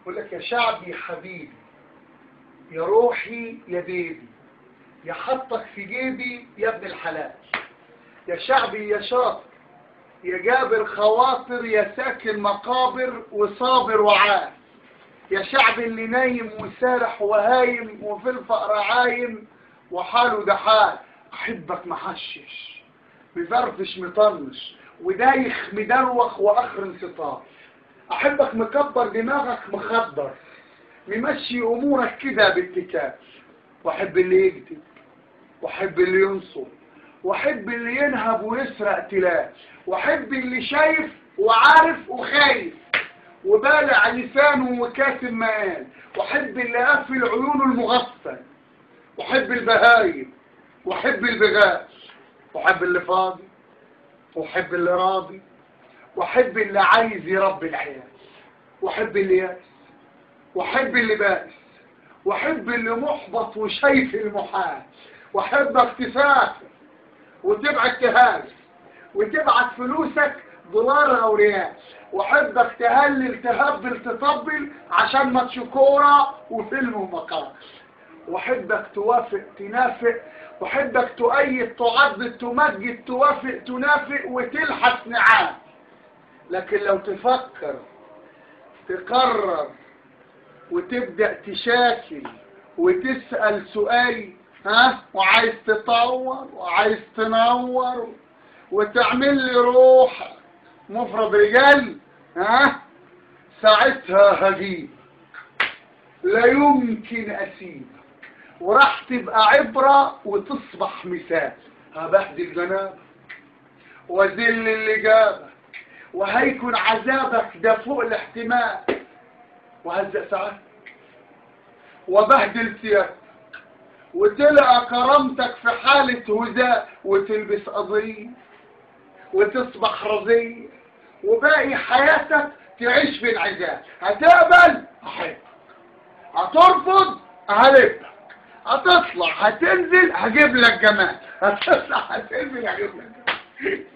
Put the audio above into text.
يقول لك يا شعبي حبيبي يا روحي يا بيبي يا حطك في جيبي يا ابن الحلال يا شعبي يا شاطر يا جابر خواطر يا ساكن مقابر وصابر وعاد يا شعب اللي نايم وسارح وهايم وفي الفقر عايم وحاله ده حال احبك محشش مفرفش مطنش ودايخ مدروخ واخر انسطار احبك مكبر دماغك مخدر ممشي امورك كده باتكال واحب اللي يكذب واحب اللي ينصر واحب اللي ينهب ويسرق تلاف واحب اللي شايف وعارف وخايف وبالع لسانه وكاتم مقال واحب اللي قافل عيونه المغفل واحب البهايم واحب البغاء واحب اللي فاضي واحب اللي راضي واحب اللي عايز يربي العيال واحب اللي يأس واحب اللي بائس واحب اللي محبط وشايف المحال واحبك تسافر وتبعت تهاجر وتبعت فلوسك دولار او ريال واحبك تهلل تهبل تطبل عشان ماتش كوره وفيلم ومقام واحبك توافق تنافق واحبك تؤيد تعضد تمجد توافق تنافق وتلحس نعام لكن لو تفكر تقرر وتبدأ تشاكل وتسأل سؤال ها وعايز تطور وعايز تنور وتعمل لي روح مفرد رجال ها ساعتها هجيب لا يمكن اسيبك وراح تبقى عبرة وتصبح مثال هبهدل جنابك وذل اللي جابك وهيكون عذابك ده فوق الاحتمال وهزق ساعتك وبهدل ثيابك وتلقى كرامتك في حالة هداء وتلبس قضية وتصبح رضية وباقي حياتك تعيش في العذاب هتقبل احبك هترفض هلبك هتطلع هتنزل هجيب لك جمال هتطلع هتنزل هجيب لك جمال